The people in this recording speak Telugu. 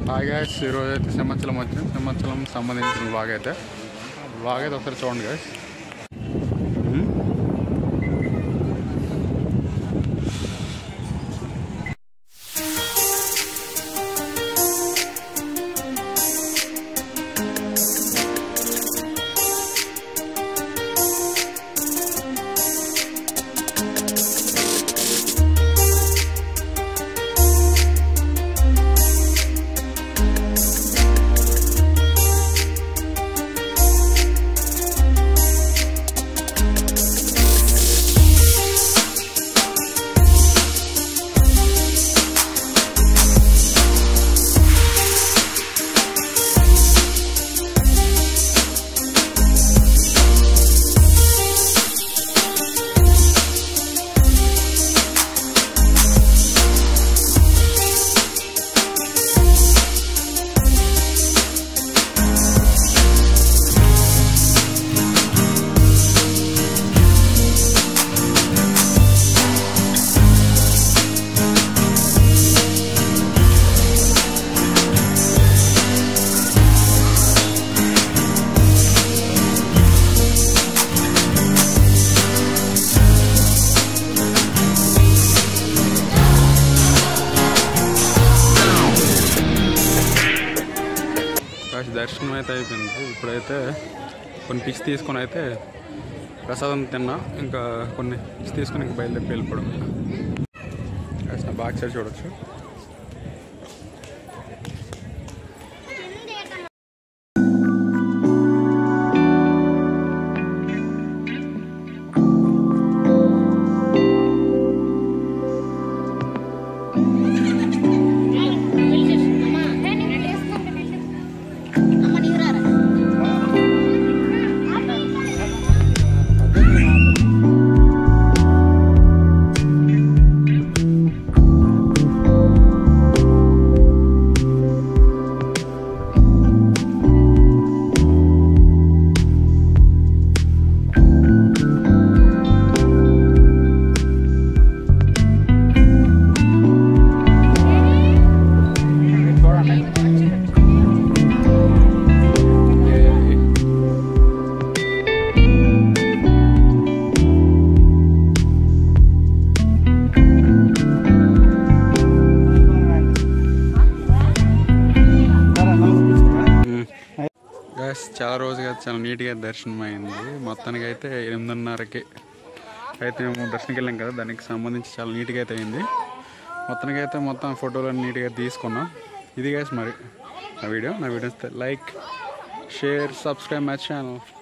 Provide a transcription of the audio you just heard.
హాయ్ గాయస్ ఈరోజు అయితే సింహాచలం వచ్చాం సింహాచలం సంబంధించిన బ్లాగ్ అయితే బ్లాగ్ అయితే ఒకసారి చూడండి గాయస్ గాయస్ దర్శనం అయితే అయిపోయింది ఇప్పుడైతే కొన్ని పిచ్చి తీసుకొని అయితే ప్రసాదం తిన్నా ఇంకా కొన్ని పిచ్చి తీసుకొని ఇంకా బయలుదేరి వెళ్ళిపోవడం గాయస్ నా బ్యాక్ సైడ్ చూడొచ్చు అమ్మ నీకు రారా గాయస్ చాలా రోజుగా చాలా నీట్గా దర్శనం అయింది మొత్తానికి అయితే ఎనిమిదిన్నరకి అయితే మేము దర్శనకి వెళ్ళాం కదా దానికి సంబంధించి చాలా నీట్గా అయితే అయింది మొత్తానికి అయితే మొత్తం ఫోటోలు నీట్గా తీసుకున్నాం ఇది గాయస్ మరి నా వీడియో నా video like share subscribe my channel